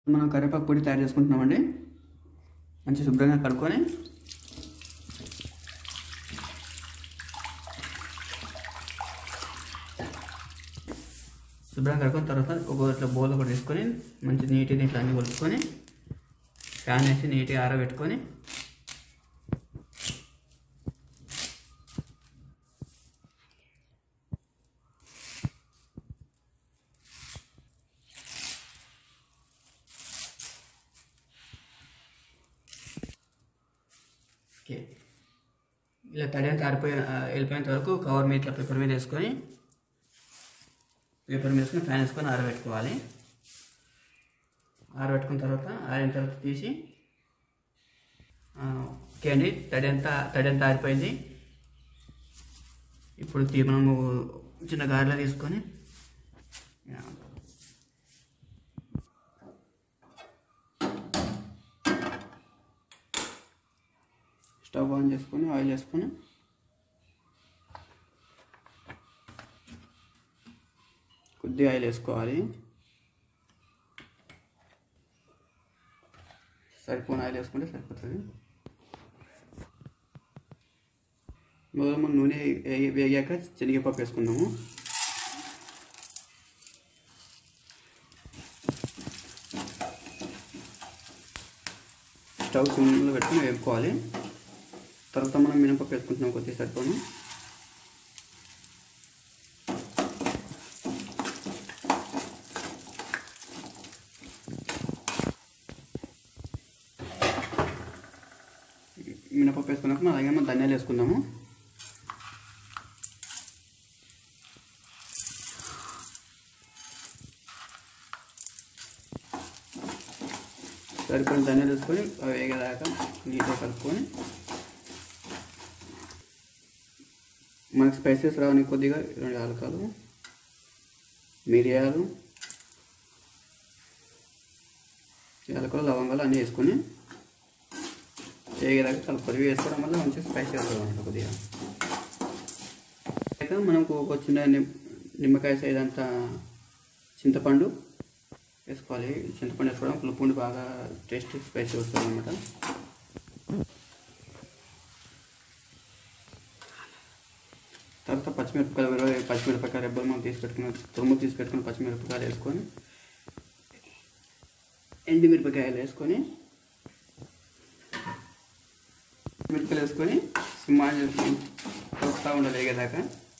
మనం కరివేపాకు పొడి తయారు చేసుకుంటున్నామండి మంచి శుభ్రంగా కడుక్కొని శుభ్రంగా కడుక్కున్న తర్వాత ఒక ఇట్లా బౌల్ ఒకటి తీసుకొని మంచి నీట్గా ఇట్లా అన్ని కొలుచుకొని ఫ్యాన్ వేసి నీట్గా ఆరబెట్టుకొని ఓకే ఇలా తడి అంతా ఆరిపోయి ఆ, వెళ్ళిపోయేంత వరకు కవర్ మీద ఇట్లా పేపర్ మీద వేసుకొని పేపర్ మీద వేసుకొని ఫ్యాన్ వేసుకొని ఆరబెట్టుకోవాలి ఆరబెట్టుకున్న తర్వాత ఆరిన తర్వాత తీసి ఆ, ఓకే అండి తడి అంతా తడి అంతా ఆరిపోయింది ఇప్పుడు తీ- మనము చిన్న గారెలో తీసుకొని ఆ, స్టవ్ ఆన్ చేసుకొని ఆయిల్ వేసుకొని కొద్దిగా ఆయిల్ వేసుకోవాలి సరిపోని ఆయిల్ వేసుకుంటే సరిపోతుంది మొదలు మనం నూనె వేగి- వేగాక శనగపప్పు వేసుకుందాము స్టవ్ సిమ్లో పెట్టుకొని వేపుకోవాలి తర్వాత మనం మినపప్పు వేసుకుంటున్నాం కొద్దిగా సరిపోను మినపప్పు వేసుకున్నాక మనం అలాగే మనం ధనియాలు వేసుకుందాము సరిపోయిన ధనియాలు వేసుకొని అవి వేగేదాకా నీట్గా కలుపుకొని మనకు స్పైసెస్ రావడానికి కొద్దిగా రెండు యాలకాలు మిరియాలు యాలకులు లవంగాలు అన్నీ వేసుకొని వేగేదాకా కలుపుకొని ఇవి వేసుకోవడం వల్ల మంచి స్పైసీ వస్తుంది అన్నమాట కొద్దిగా అయితే మనకు ఒక చిన్న నిమ్ నిమ్మకాయ సైజ్ అంత చింతపండు వేసుకోవాలి చింతపండు వేసుకోవడం పులుపుండి బాగా టేస్ట్ స్పైసీ వస్తుంది అనమాట తర్వాత పచ్చిమిరపకాయలు ఇరవై పచ్చిమిరపకాయలు రెబ్బలు మనం తీసి పెట్టుకున్న తురుము తీసి పెట్టుకుని పచ్చిమిరపకాయలు వేసుకొని ఎండుమిరపకాయలు వేసుకొని మిరపకాయలు వేసుకొని సినిమా వస్తూ ఉండాలి వేగేదాకా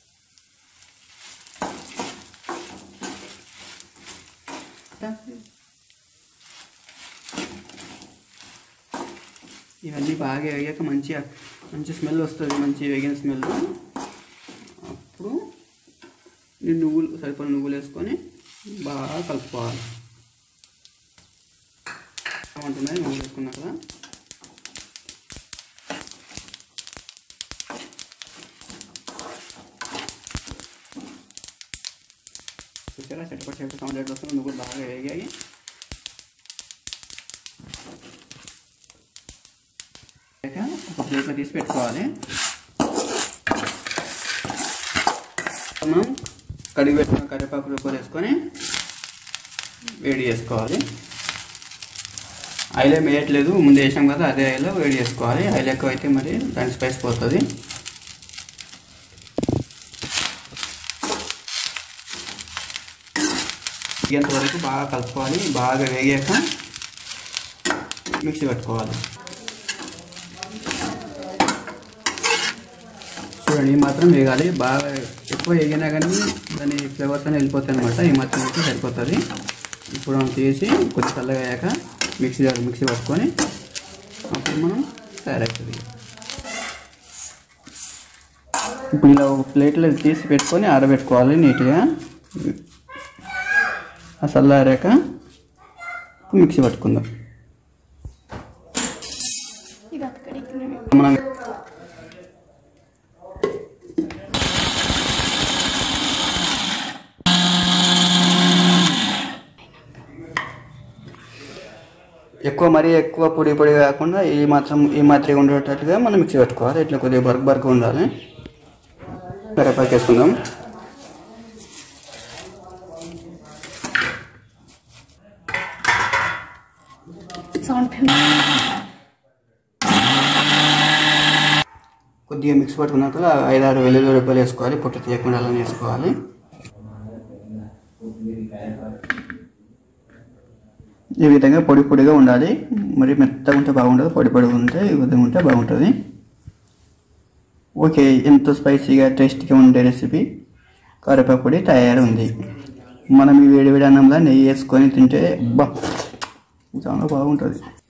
ఇవన్నీ బాగా వేగాక మంచిగా మంచి స్మెల్ వస్తుంది మంచి వేగిన స్మెల్ అప్పుడు నేను నువ్వులు సరిపడిన నువ్వులు వేసుకొని బాగా కలుపుకోవాలి ఉంటున్నాయి నువ్వులు వేసుకున్నాక చూసారా చట్టపడి చెప్పి కంప్లీట్ వస్తుంది నువ్వులు బాగా వేగాయి ఒక ప్లేట్లో తీసి పెట్టుకోవాలి మనం కడిగి పెట్టుకున్న కరివేపాకు రూపాయలు వేసుకొని వేడి చేసుకోవాలి ఆయిల్ ఏం వేయట్లేదు ముందు వేసాం కదా అదే ఆయిల్లో వేడి చేసుకోవాలి ఆయిల్ ఎక్కువ అయితే మరి దాని స్పైస్ పోతుంది వేగేంత వరకు బాగా కలుపుకోవాలి బాగా వేగాక మిక్సీ పెట్టుకోవాలి చూడండి ఈ మాత్రం వేగాలి బాగా ఎక్కువ వేగినా కానీ దాని ఫ్లేవర్స్ అని వెళ్ళిపోతాయి అనమాట ఈ మాత్రం అయితే సరిపోతుంది ఇప్పుడు మనం తీసి కొద్ది చల్లగా అయ్యాక మిక్సీ మిక్సీ పట్టుకొని అప్పుడు మనం తయారవుతుంది ఇప్పుడు ఇలా ఒక ప్లేట్లో తీసి పెట్టుకొని ఆరబెట్టుకోవాలి నీట్గా ఆ చల్లారాక మిక్సీ పట్టుకుందాం ఇది అక్కడికి మనం ఎక్కువ మరీ ఎక్కువ పొడి పొడి కాకుండా ఈ మాత్రం ఈ మాత్రం ఉండేటట్టుగా మనం మిక్సీ పెట్టుకోవాలి ఇట్లా కొద్దిగా బర్క్ బర్క్ ఉండాలి కరివేపాకు వేసుకుందాం సౌండ్ ఫేమస్ కొద్దిగా మిక్స్ పట్టుకున్నాక ఐదారు వెల్లుల్లి రూపాయలు వేసుకోవాలి పొట్టు తీయకుండా అలా వేసుకోవాలి ఈ విధంగా పొడి పొడిగా ఉండాలి మరి మెత్తగా ఉంటే బాగుంటుంది పొడి పొడిగా ఉంటే ఈ విధంగా ఉంటే బాగుంటుంది ఓకే ఎంతో స్పైసీగా టేస్టీగా ఉండే రెసిపీ కరివేపాకు పొడి తయారు ఉంది మనం ఈ వేడి వేడి అన్నంలో నెయ్యి వేసుకొని తింటే బా చాలా బాగుంటుంది